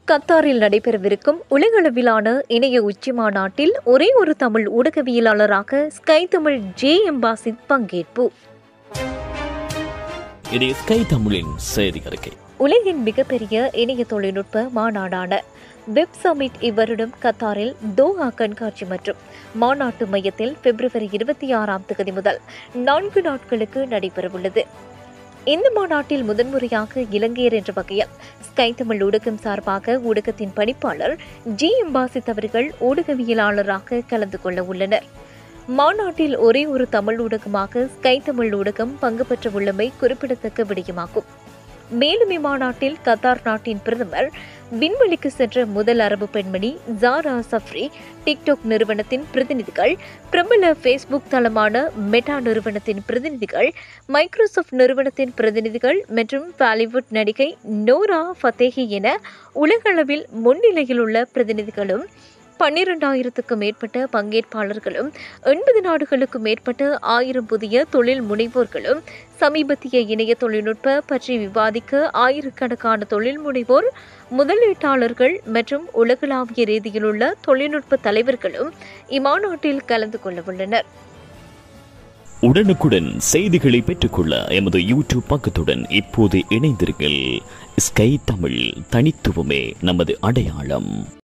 கத்தாரில் நடைபெறவிருக்கும் உலகளவிலான இணைய உச்சி மாநாட்டில் ஒரே ஒரு தமிழ் ஊடகவியலாளராக ஸ்கை தமிழ் ஜே எம்பாசித் பங்கேற்பு இது ஸ்கை தமிழின் செய்தி அறிக்கை உலகின் மிகப்பெரிய இணைய தொழில்நுட்ப மாநாடான வெப் சமிட் இவ்வருடம் கத்தாரில் தோஹா கண்காட்சி மற்றும் மாநாட்டு மையத்தில் பிப்ரவரி இருபத்தி ஆறாம் தேதி முதல் நான்கு நாட்களுக்கு நடைபெறவுள்ளது இந்த மாநாட்டில் முதன்முறையாக இலங்கையர் என்ற வகையில் ஸ்கை தமிழ் ஊடகம் சார்பாக ஊடகத்தின் பணிப்பாளர் ஜி எம்பாசித் அவர்கள் ஊடகவியலாளராக கலந்து கொள்ள உள்ளனர் மாநாட்டில் ஒரே ஒரு தமிழ் ஊடகமாக ஸ்கை தமிழ் ஊடகம் பங்கு பெற்ற உள்ளமை குறிப்பிடத்தக்க விடயமாகும் மேலும் இம்மாநாட்டில் கத்தார் நாட்டின் பிரதமர் விண்வெளிக்கு சென்ற முதல் அரபு பெண்மணி ஜாரா சஃப்ரி டிக்டாக் நிறுவனத்தின் பிரதிநிதிகள் பிரபல ஃபேஸ்புக் தளமான மெட்டா நிறுவனத்தின் பிரதிநிதிகள் மைக்ரோசாஃப்ட் நிறுவனத்தின் பிரதிநிதிகள் மற்றும் பாலிவுட் நடிகை நோரா ஃபத்தேஹி என உலகளவில் முன்னிலையில் உள்ள பிரதிநிதிகளும் பன்னிரண்டாயிரத்துக்கும் மேற்பட்ட பங்கேற்பாளர்களும் எண்பது நாடுகளுக்கும் மேற்பட்ட ஆயிரம் புதிய தொழில் முனைவோர்களும் சமீபத்திய இணைய தொழில்நுட்ப பற்றி விவாதிக்க ஆயிரக்கணக்கான தொழில் முனைவோர் முதலீட்டாளர்கள் மற்றும் உலகளாவிய ரீதியில் உள்ள தொழில்நுட்ப தலைவர்களும் இம்மாநாட்டில் கலந்து கொள்ள உள்ளனர் உடனுக்குடன் செய்திகளை பெற்றுக்கொள்ள எமது யூடியூப் பக்கத்துடன் இப்போது இணைந்திருங்கள் ஸ்கை தமிழ் தனித்துவமே நமது அடையாளம்